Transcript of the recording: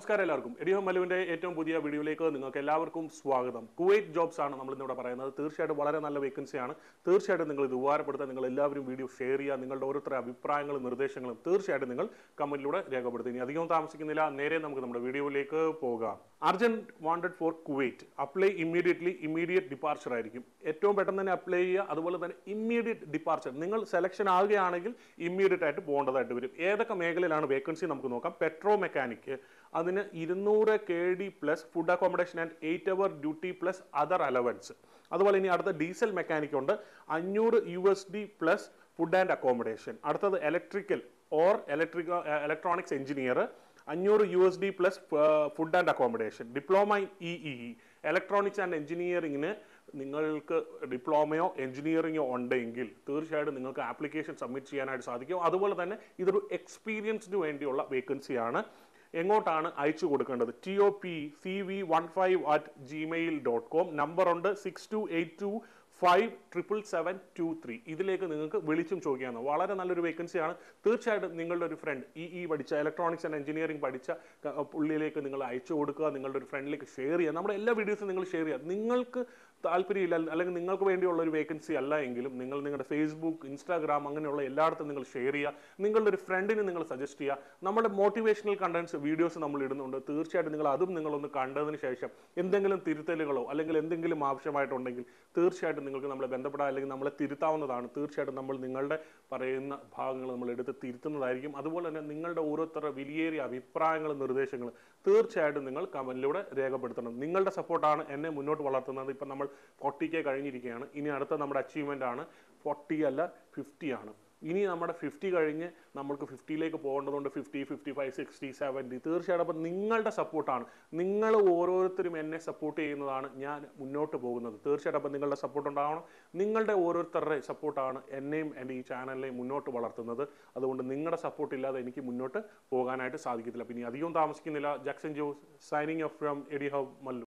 നമസ്കാരം എല്ലാവർക്കും എഡിഹോ മലുവിന്റെ ഏറ്റവും പുതിയ വീഡിയോയിലേക്ക് നിങ്ങൾക്ക് എല്ലാവർക്കും സ്വാഗതം കുവൈറ്റ് ജോബ്സ് ആണ് നമ്മൾ ഇന്നിവിടെ പറയുന്നത് തീർച്ചയായിട്ടും വളരെ നല്ല വേക്കൻസിയാണ് തീർച്ചയായിട്ടും നിങ്ങൾ ഇത് ഉപകാരപ്പെടുത്താൻ നിങ്ങൾ എല്ലാവരും വീഡിയോ ഷെയർ ചെയ്യുക നിങ്ങളുടെ ഓരോരുത്തരുടെ അഭിപ്രായങ്ങളും നിർദ്ദേശങ്ങളും തീർച്ചയായിട്ടും നിങ്ങൾ കമന്റിലൂടെ രേഖപ്പെടുത്തുക ഇനി അധികം താമസിക്കുന്നില്ല നേരെ നമുക്ക് നമ്മുടെ വീഡിയോയിലേക്ക് പോകാം urgent wanted for Kuwait apply immediately immediate departure ആയിരിക്കും ഏറ്റവും പെട്ടെന്ന് തന്നെ അപ്ലൈ ചെയ്യുക അതുപോലെ തന്നെ ഇമ്മീഡിയറ്റ് ഡിപ്പാർച്ചർ നിങ്ങൾ സെലക്ഷൻ ആകുകയാണെങ്കിൽ ഇമ്മീഡിയറ്റ് ആയിട്ട് പോകേണ്ടതായിട്ട് വരും ഏതൊക്കെ മേഖലയിലാണ് വേക്കൻസി നമുക്ക് നോക്കാം പെട്രോ മെക്കാനിക്ക് അതിന് ഇരുന്നൂറ് K D plus food accommodation and eight hour duty plus other allowance അതുപോലെ ഇനി അടുത്ത ഡീസൽ മെക്കാനിക് ഉണ്ട് അഞ്ഞൂറ് U S D plus food and accommodation അടുത്തത് electrical or electric electronics engineer അഞ്ഞൂറ് U S D plus food and accommodation diploma in E E electronics and എഞ്ചിനീയറിംഗിന് നിങ്ങൾക്ക് ഡിപ്ലോമയോ എഞ്ചിനീയറിംഗോ ഉണ്ടെങ്കിൽ തീർച്ചയായിട്ടും നിങ്ങൾക്ക് ആപ്ലിക്കേഷൻ സബ്മിറ്റ് ചെയ്യാനായിട്ട് സാധിക്കും അതുപോലെ തന്നെ ഇതൊരു എക്സ്പീരിയൻസിന് വേണ്ടിയുള്ള വേക്കൻസിയാണ് എങ്ങോട്ടാണ് അയച്ചു കൊടുക്കേണ്ടത് T O P C V one five at Gmail dot com നമ്പറുണ്ട് six two eight two five triple seven two three ഇതിലേക്ക് നിങ്ങൾക്ക് വിളിച്ചും ചോദിക്കാവുന്ന വളരെ നല്ലൊരു വേക്കൻസിയാണ് തീർച്ചയായിട്ടും നിങ്ങളുടെ ഒരു ഫ്രണ്ട് ഈ ഈ പഠിച്ച ഇലക്ട്രോണിക്സ് ആൻഡ് എഞ്ചിനീയറിംഗ് പഠിച്ച ക- പുള്ളിയിലേക്ക് നിങ്ങൾ അയച്ചു കൊടുക്കുക നിങ്ങളുടെ ഒരു ഫ്രണ്ടിലേക്ക് ഷെയർ ചെയ്യുക നമ്മുടെ എല്ലാ വീഡിയോസും നിങ്ങൾ ഷെയർ ചെയ്യുക നിങ്ങൾക്ക് താല്പര്യമില്ല അല്ലെങ്കിൽ നിങ്ങൾക്ക് വേണ്ടിയുള്ള ഒരു വേക്കൻസി അല്ല എങ്കിലും നിങ്ങൾ നിങ്ങളുടെ ഫേസ്ബുക്ക് ഇൻസ്റ്റാഗ്രാം അങ്ങനെയുള്ള എല്ലായിടത്തും നിങ്ങൾ ഷെയർ ചെയ്യുക നിങ്ങളുടെ ഒരു ഫ്രണ്ടിന് നിങ്ങൾ സജസ്റ്റ് ചെയ്യുക നമ്മുടെ മോട്ടിവേഷണൽ കണ്ടന്റ്സ് വീഡിയോസ് നമ്മൾ ഇടുന്നുണ്ട് തീർച്ചയായിട്ടും നിങ്ങൾ അതും നിങ്ങളൊന്ന് കണ്ടതിന് ശേഷം എന്തെങ്കിലും തിരുത്തലുകളോ അല്ലെങ്കിൽ എന്തെങ്കിലും ആവശ്യമായിട്ടുണ്ടെങ്കിൽ തീർച്ചയായിട്ടും നിങ്ങൾക്ക് നമ്മളെ ബന്ധപ്പെടാം അല്ലെങ്കിൽ നമ്മളെ തിരുത്താവുന്നതാണ് തീർച്ചയായിട്ടും നമ്മൾ നിങ്ങളുടെ പറയുന്ന ഭാഗങ്ങൾ നമ്മൾ എടുത്ത് തിരുത്തുന്നതായിരിക്കും അതുപോലെ തന്നെ നിങ്ങളുടെ ഓരോരുത്തരുടെ വിലയേറിയ അഭിപ്രായങ്ങളും നിർദ്ദേശങ്ങളും തീർച്ചയായിട്ടും നിങ്ങൾ കമന്റിലൂടെ രേഖപ്പെടുത്തണം നിങ്ങളുടെ സപ്പോർട്ടാണ് എന്നെ മുന്നോട്ട് വളർത്തുന്നത് ഇപ്പം നമ്മൾ ഫോർട്ടി കെ കഴിഞ്ഞിരിക്കുകയാണ് ഇനി അടുത്ത നമ്മുടെ അച്ചീവ്മെൻ്റ് ആണ് ഫോർട്ടി അല്ല ഫിഫ്റ്റി ആണ് ഇനി നമ്മുടെ ഫിഫ്റ്റി കഴിഞ്ഞ് നമ്മൾക്ക് ഫിഫ്റ്റിയിലേക്ക് പോകേണ്ടതുകൊണ്ട് fifty fifty five sixty seventy തീർച്ചയായിട്ടും അപ്പം നിങ്ങളുടെ സപ്പോർട്ടാണ് നിങ്ങൾ ഓരോരുത്തരും എന്നെ സപ്പോർട്ട് ചെയ്യുന്നതാണ് ഞാൻ മുന്നോട്ട് പോകുന്നത് തീർച്ചയായിട്ടും അപ്പം നിങ്ങളുടെ സപ്പോർട്ട് ഉണ്ടാവണം നിങ്ങളുടെ ഓരോരുത്തരുടെ സപ്പോർട്ടാണ് എന്നെയും എൻ്റെ ഈ ചാനലിനെയും മുന്നോട്ട് വളർത്തുന്നത് അതുകൊണ്ട് നിങ്ങളുടെ സപ്പോർട്ട് ഇല്ലാതെ എനിക്ക് മുന്നോട്ട് പോകാനായിട്ട് സാധിക്കത്തില്ല പിന്നെ അധികം താമസിക്കുന്നില്ല Jackson Jose signing off from Ed hub Mallu